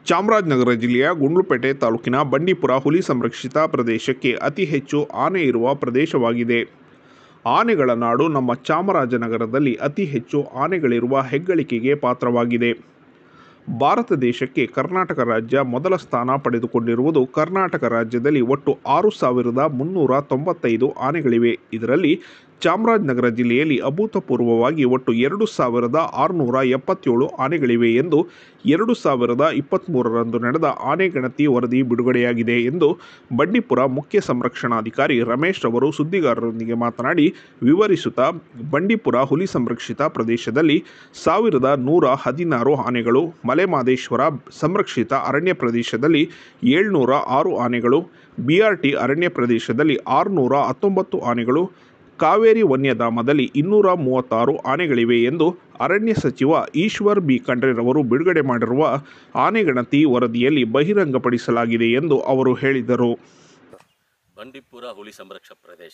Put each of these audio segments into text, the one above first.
ಚಾಮರಾಜನಗರ ಜಿಲ್ಲೆಯ ಗುಂಡ್ಲುಪೇಟೆ ತಾಲೂಕಿನ ಬಂಡೀಪುರ ಹುಲಿ ಸಂರಕ್ಷಿತ ಪ್ರದೇಶಕ್ಕೆ ಅತಿ ಹೆಚ್ಚು ಆನೆ ಇರುವ ಪ್ರದೇಶವಾಗಿದೆ ಆನೆಗಳ ನಾಡು ನಮ್ಮ ಚಾಮರಾಜನಗರದಲ್ಲಿ ಅತಿ ಹೆಚ್ಚು ಆನೆಗಳಿರುವ ಹೆಗ್ಗಳಿಕೆಗೆ ಪಾತ್ರವಾಗಿದೆ ಭಾರತ ದೇಶಕ್ಕೆ ಕರ್ನಾಟಕ ರಾಜ್ಯ ಮೊದಲ ಸ್ಥಾನ ಪಡೆದುಕೊಂಡಿರುವುದು ಕರ್ನಾಟಕ ರಾಜ್ಯದಲ್ಲಿ ಒಟ್ಟು ಆರು ಸಾವಿರದ ಮುನ್ನೂರ ತೊಂಬತ್ತೈದು ಆನೆಗಳಿವೆ ಇದರಲ್ಲಿ ಚಾಮರಾಜನಗರ ಜಿಲ್ಲೆಯಲ್ಲಿ ಅಭೂತಪೂರ್ವವಾಗಿ ಒಟ್ಟು ಎರಡು ಸಾವಿರದ ಆರುನೂರ ಎಪ್ಪತ್ತೇಳು ಆನೆಗಳಿವೆ ಎಂದು ಎರಡು ಸಾವಿರದ ಇಪ್ಪತ್ತ್ಮೂರರಂದು ನಡೆದ ಆನೆ ಗಣತಿ ವರದಿ ಬಿಡುಗಡೆಯಾಗಿದೆ ಎಂದು ಬಂಡೀಪುರ ಮುಖ್ಯ ಸಂರಕ್ಷಣಾಧಿಕಾರಿ ರಮೇಶ್ ಅವರು ಸುದ್ದಿಗಾರರೊಂದಿಗೆ ಮಾತನಾಡಿ ವಿವರಿಸುತ್ತಾ ಬಂಡೀಪುರ ಹುಲಿ ಸಂರಕ್ಷಿತ ಪ್ರದೇಶದಲ್ಲಿ ಸಾವಿರದ ನೂರ ಹದಿನಾರು ಆನೆಗಳು ಮಲೆಮಾದೇಶ್ವರ ಸಂರಕ್ಷಿತ ಅರಣ್ಯ ಪ್ರದೇಶದಲ್ಲಿ ಏಳ್ನೂರ ಆರು ಆನೆಗಳು ಬಿಆರ್ಟಿ ಅರಣ್ಯ ಪ್ರದೇಶದಲ್ಲಿ ಆರುನೂರ ಹತ್ತೊಂಬತ್ತು ಆನೆಗಳು ಕಾವೇರಿ ವನ್ಯಧಾಮದಲ್ಲಿ ಇನ್ನೂರ ಮೂವತ್ತಾರು ಆನೆಗಳಿವೆ ಎಂದು ಅರಣ್ಯ ಸಚಿವ ಈಶ್ವರ್ ಬಿ ಖಂಡ್ರೆರವರು ಬಿಡುಗಡೆ ಮಾಡಿರುವ ಆನೆಗಣತಿ ವರದಿಯಲ್ಲಿ ಬಹಿರಂಗಪಡಿಸಲಾಗಿದೆ ಎಂದು ಅವರು ಹೇಳಿದರು ಬಂಡೀಪುರ ಹುಲಿ ಸಂರಕ್ಷ ಪ್ರದೇಶ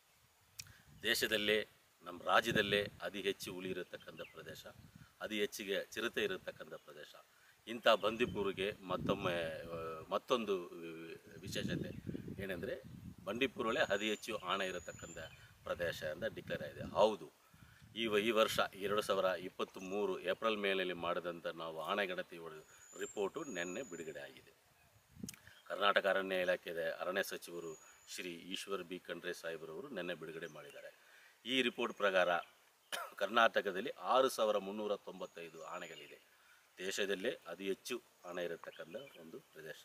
ದೇಶದಲ್ಲೇ ನಮ್ಮ ರಾಜ್ಯದಲ್ಲೇ ಅತಿ ಹೆಚ್ಚು ಹುಲಿ ಇರತಕ್ಕಂಥ ಪ್ರದೇಶ ಅತಿ ಹೆಚ್ಚಿಗೆ ಚಿರತೆ ಇರತಕ್ಕಂಥ ಪ್ರದೇಶ ಇಂಥ ಬಂಡೀಪುರಿಗೆ ಮತ್ತೊಮ್ಮೆ ಆ, ಮತ್ತೊಂದು ವಿ- ವಿಶೇಷತೆ ಏನೆಂದರೆ ಬಂಡೀಪುರಲ್ಲೇ ಅತಿ ಹೆಚ್ಚು ಆಣೆ ಇರತಕ್ಕಂಥ ಪ್ರದೇಶ ಅಂತ ಡಿಕ್ಲೇರ್ ಆಗಿದೆ ಹೌದು ಈ ವ- ಈ ವರ್ಷ ಎರಡು ಸಾವಿರ ಇಪ್ಪತ್ತ್ ಮೂರು ಏಪ್ರಿಲ್ ಮೇನಲ್ಲಿ ಮಾಡಿದಂಥ ನಾವು ಆಣೆ ಗಣತಿ ರಿಪೋರ್ಟು ನಿನ್ನೆ ಬಿಡುಗಡೆ ಆಗಿದೆ ಕರ್ನಾಟಕ ಅರಣ್ಯ ಇಲಾಖೆಯ ಅರಣ್ಯ ಸಚಿವರು ಶ್ರೀ ಈಶ್ವರ್ ಬಿ ಖಂಡ್ರೆ ಸಾಹೇಬ್ರವರು ನಿನ್ನೆ ಬಿಡುಗಡೆ ಮಾಡಿದ್ದಾರೆ ಈ ರಿಪೋರ್ಟ್ ಪ್ರಕಾರ ಕರ್ನಾಟಕದಲ್ಲಿ ಆರು ಸಾವಿರ ಮುನ್ನೂರ ತೊಂಬತ್ತೈದು ಆನೆಗಳಿದೆ ದೇಶದಲ್ಲೇ ಅತಿ ಹೆಚ್ಚು ಆನೆ ಇರತಕ್ಕಂಥ ಒಂದು ಪ್ರದೇಶ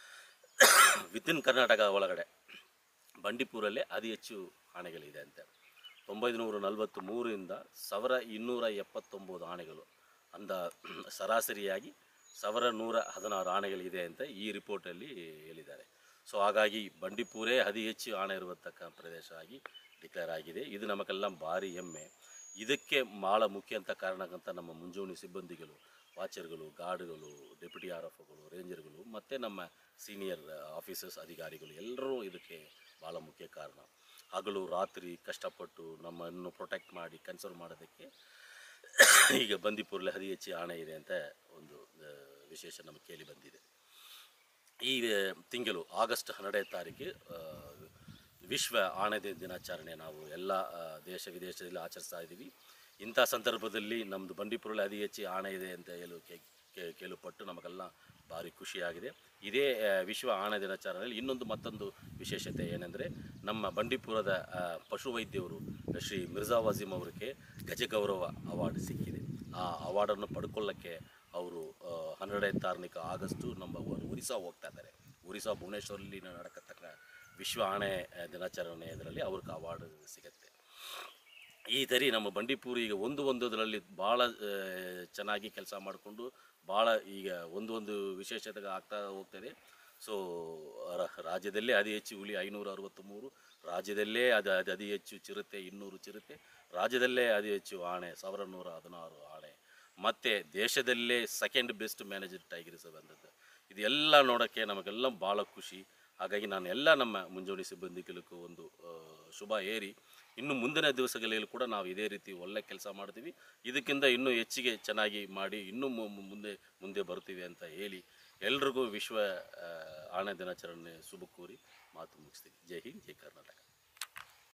ವಿತಿನ್ ಕರ್ನಾಟಕ ಒಳಗಡೆ ಬಂಡೀಪುರಲ್ಲೇ ಅತಿ ಹೆಚ್ಚು ಆನೆಗಳಿದೆ ಅಂತೆ ತೊಂಬೈನೂರ ನಲವತ್ತು ಮೂರರಿಂದ ಸಾವಿರ ಇನ್ನೂರ ಎಪ್ಪತ್ತೊಂಬತ್ತು ಆನೆಗಳು ಅಂದ ಸರಾಸರಿಯಾಗಿ ಸಾವಿರ ನೂರ ಹದಿನಾರು ಆನೆಗಳಿದೆ ಅಂತ ಈ ರಿಪೋರ್ಟಲ್ಲಿ ಹೇಳಿದ್ದಾರೆ ಸೊ ಹಾಗಾಗಿ ಬಂಡೀಪುರೇ ಅತಿ ಹೆಚ್ಚು ಆನೆ ಇರತಕ್ಕ ಪ್ರದೇಶ ಆಗಿ ಡಿಕ್ಲೇರ್ ಆಗಿದೆ ಇದು ನಮಗೆಲ್ಲ ಭಾರಿ ಹೆಮ್ಮೆ ಇದಕ್ಕೆ ಭಾಳ ಮುಖ್ಯ ಅಂತ ಕಾರಣಕ್ಕಂತ ನಮ್ಮ ಮುಂಚೂಣಿ ಸಿಬ್ಬಂದಿಗಳು ವಾಚರ್ಗಳು ಗಾರ್ಡ್ಗಳು ಡೆಪ್ಯೂಟಿ ಆರ್ ಎಫ್ಗಳು ರೇಂಜರ್ಗಳು ಮತ್ತು ನಮ್ಮ ಸೀನಿಯರ್ ಆಫೀಸರ್ಸ್ ಅಧಿಕಾರಿಗಳು ಎಲ್ಲರೂ ಇದಕ್ಕೆ ಭಾಳ ಮುಖ್ಯ ಕಾರಣ ಹಗಲು ರಾತ್ರಿ ಕಷ್ಟಪಟ್ಟು ನಮ್ಮನ್ನು ಪ್ರೊಟೆಕ್ಟ್ ಮಾಡಿ ಕನ್ಸರ್ವ್ ಮಾಡೋದಕ್ಕೆ ಈಗ ಬಂದೀಪುರಲ್ಲಿ ಅತಿ ಹೆಚ್ಚು ಆಣೆ ಇದೆ ಅಂತ ಒಂದು ಆ, ವಿಶೇಷ ನಮಗೆ ಕೇಳಿ ಬಂದಿದೆ ಈ ಆ, ತಿಂಗಳು ಆಗಸ್ಟ್ ಹನ್ನೆರಡನೇ ತಾರೀಕು ಆ, ವಿಶ್ವ ಆಣೆ ದಿ- ದಿನಾಚರಣೆ ನಾವು ಎಲ್ಲ ಆ, ದೇಶ ವಿದೇಶದಲ್ಲಿ ಆಚರಿಸ್ತಾ ಇದ್ದೀವಿ ಇಂಥ ಸಂದರ್ಭದಲ್ಲಿ ನಮ್ಮದು ಬಂಡೀಪುರಲ್ಲಿ ಅತಿ ಹೆಚ್ಚು ಆಣೆ ಇದೆ ಅಂತ ಹೇಳು ಕೇ- ಕೇ- ಕೇಳುಪಟ್ಟು ನಮಗೆಲ್ಲ ಭಾರಿ ಖುಷಿಯಾಗಿದೆ ಇದೇ ಆ, ವಿಶ್ವ ಆಣೆ ದಿನಾಚರಣೆಯಲ್ಲಿ ಇನ್ನೊಂದು ಮತ್ತೊಂದು ವಿಶೇಷತೆ ಏನೆಂದರೆ ನಮ್ಮ ಬಂಡೀಪುರದ ಆ, ಪಶುವೈದ್ಯರು ಶ್ರೀ ಮಿರ್ಜಾ ವಜೀಮ್ ಅವರಿಗೆ ಗಜಗೌರವ ಅವಾರ್ಡ್ ಸಿಕ್ಕಿದೆ ಆ ಅವಾರ್ಡನ್ನು ಪಡ್ಕೊಳ್ಳೋಕ್ಕೆ ಅವರು ಆ, ಹನ್ನೆರಡನೇ ತಾರೀಕು ಆಗಸ್ಟು ನಮ್ಮ ಒ- ಒರಿಸ್ಸಾ ಹೋಗ್ತಾ ಇದ್ದಾರೆ ಒರಿಸ್ಸಾ ಭುವನೇಶ್ವರಲ್ಲಿ ನಡೆಕತಕ್ಕ ವಿಶ್ವ ಆಣೆ ಆ, ದಿನಾಚರಣೆ ಇದರಲ್ಲಿ ಅವ್ರಿಗೆ ಅವಾರ್ಡ್ ಸಿಗುತ್ತೆ ಈ ತರಿ ನಮ್ಮ ಬಂಡೀಪುರ ಈಗ ಒಂದು ಒಂದರಲ್ಲಿ ಭಾಳ ಆ, ಚೆನ್ನಾಗಿ ಕೆಲಸ ಮಾಡಿಕೊಂಡು ಭಾಳ ಈಗ ಒಂದು ಒಂದು ವಿಶೇಷತೆ ಆಗ್ತಾ ಹೋಗ್ತದೆ ಸೊ ರಾಜ್ಯದಲ್ಲೇ ಅತಿ ಹೆಚ್ಚು ಹುಲಿ ಐನೂರ ಅರವತ್ತ್ಮೂರು ರಾಜ್ಯದಲ್ಲೇ ಅದು ಅದು ಅತಿ ಹೆಚ್ಚು ಚಿರತೆ ಇನ್ನೂರು ಚಿರತೆ ರಾಜ್ಯದಲ್ಲೇ ಅತಿ ಹೆಚ್ಚು ಆಣೆ ಸಾವಿರ ನೂರ ಹದಿನಾರು ಆಣೆ ಮತ್ತು ದೇಶದಲ್ಲೇ ಸೆಕೆಂಡ್ ಬೆಸ್ಟ್ ಮ್ಯಾನೇಜರ್ ಟೈಗರ್ಸ್ ಬಂದದ್ದು ಇದೆಲ್ಲ ನೋಡೋಕ್ಕೆ ನಮಗೆಲ್ಲ ಭಾಳ ಖುಷಿ ಹಾಗಾಗಿ ನಾನು ಎಲ್ಲ ನಮ್ಮ ಮುಂಚೂಣಿ ಸಿಬ್ಬಂದಿಗಳಿಗೂ ಒಂದು ಆ, ಶುಭ ಏರಿ ಇನ್ನು ಮುಂದಿನ ದಿವಸಗಳಲ್ಲಿ ಕೂಡ ನಾವು ಇದೇ ರೀತಿ ಒಳ್ಳೆ ಕೆಲಸ ಮಾಡ್ತೀವಿ ಇದಕ್ಕಿಂತ ಇನ್ನೂ ಹೆಚ್ಚಿಗೆ ಚೆನ್ನಾಗಿ ಮಾಡಿ ಇನ್ನೂ ಮು- ಮು- ಮುಂದೆ ಮುಂದೆ ಬರ್ತೀವಿ ಅಂತ ಹೇಳಿ ಎಲ್ರಿಗೂ ವಿಶ್ವ ಆ, ಆಣೆ ದಿನಾಚರಣೆ ಶುಭ ಕೋರಿ ಮಾತು ಮುಗಿಸ್ತೀವಿ ಜೈ ಹಿಂದ್ ಜೈ ಕರ್ನಾಟಕ